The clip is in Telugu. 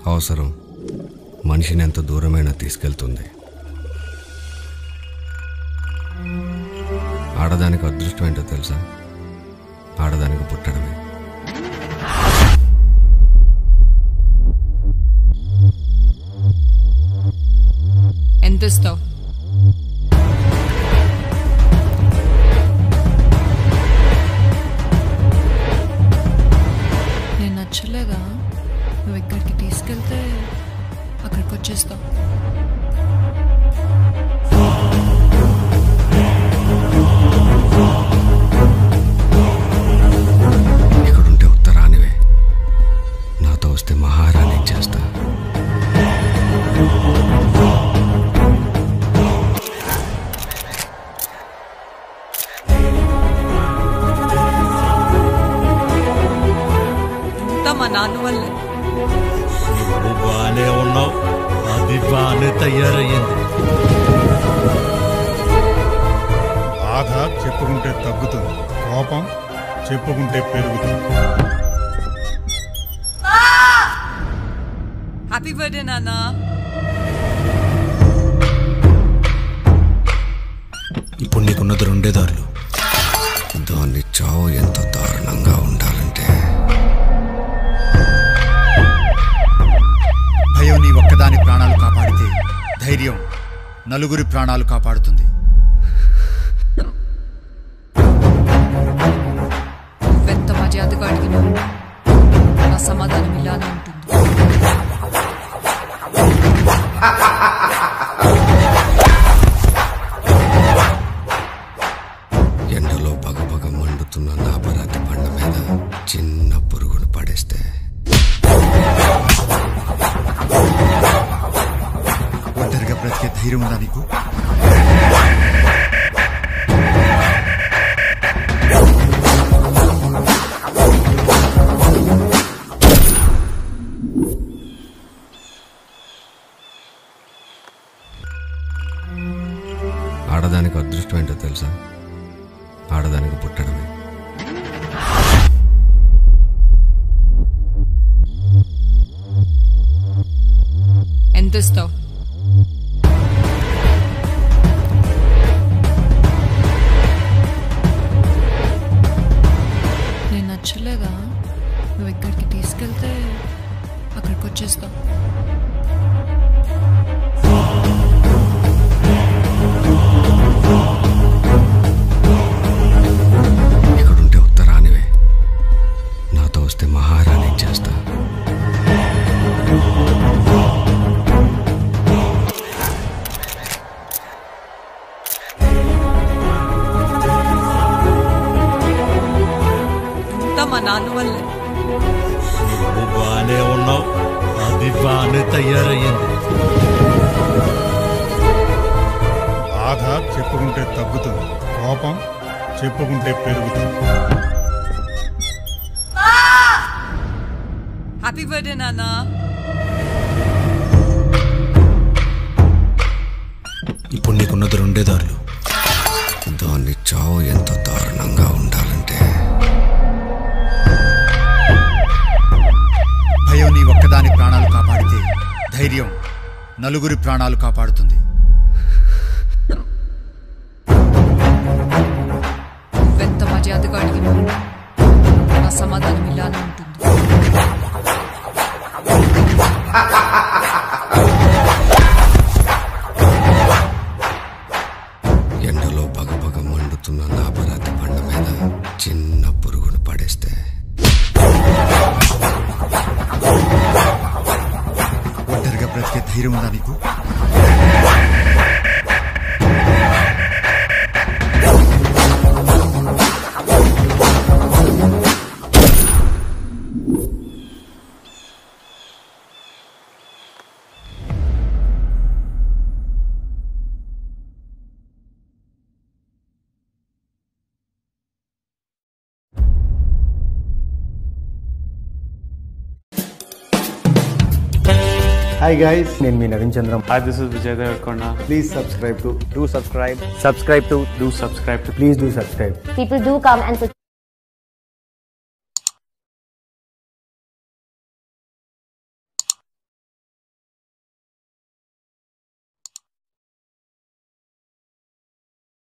అవసరం మనిషిని ఎంత దూరమైనా తీసుకెళ్తుంది ఆడదానికి అదృష్టం ఏంటో తెలుసా ఆడదానికి పుట్టడమే ఎంత ఇస్తావు నేను నచ్చలేదా నువ్వు ఎక్కడికి తీసుకెళ్తే అక్కడికి వచ్చేస్తావు ఇక్కడుంటే ఉత్తరానివే నాతో వస్తే మహారాణి చేస్తా అంతా మా నాన్న వల్లే నువ్వు బాగానే ఉన్నావు అది బాగానే తయారయ్యింది బాధ చెప్పుకుంటే తగ్గుతుంది కోపం చెప్పుకుంటే పెరుగుతుంది హ్యాపీ బర్త్డే నాన్న ఇప్పుడు నీకున్నది రెండే దారులు దాన్ని చావు ఎంత దారుణంగా ఉండాలంటే భయం నీ ఒక్కదాని ప్రాణాలు కాపాడితే ధైర్యం నలుగురి ప్రాణాలు కాపాడుతుంది నువ్వెంత మర్యాదగా అడిగినా నా సమాధానం ఇలానే ఉంటుంది ఎండలో పగపగ మండుతున్న నా పరాతి బండ మీద చిన్న పురుగును పడేస్తే ఒంటరిగా బ్రతికే ధైర్యం ఉందా నీకు ఆడదానికి అదృష్టం ఏంటో తెలుసా ఆడదానికి పుట్టడమే ఎంత ఇస్తావు నేను నచ్చలేదా నువ్వు ఎక్కడికి తీసుకెళ్తే అక్కడికి వచ్చేస్తావు ఇక్కడుంటే ఉత్తరానివే నాతో వస్తే మహారాణి చేస్తా అంతా మా నాన్న వల్లే నువ్వు బాగానే ఉన్నావు అది బాగానే తయారయ్యింది బాధ చెప్పుకుంటే తగ్గుతుంది కోపం చెప్పుకుంటే పెరుగుతుంది హ్యాపీ బర్త్డే నాన్న ఇప్పుడు నీకున్నది రెండే దారులు దాన్ని చావు ఎంత దారుణంగా ఉండాలంటే భయం నీ ఒక్కదాని ప్రాణాలు కాపాడితే ధైర్యం నలుగురి ప్రాణాలు కాపాడుతుంది నువ్వెంత మర్యాదగా అడిగినా నా సమాధానం ఇలానే ఉంటుంది ఎండలో పగపగ మండుతున్న నా పరాతి బండ మీద చిన్న పురుగును పడేస్తే ఒంటరిగా బ్రతికే ధైర్యం ఉందా నీకు హాయ్ గైస్ నేను మీ Naveen Chandram Hi, this is Vijay Devarkonda. Please subscribe to do subscribe subscribe to Do subscribe to please do subscribe People do come and support.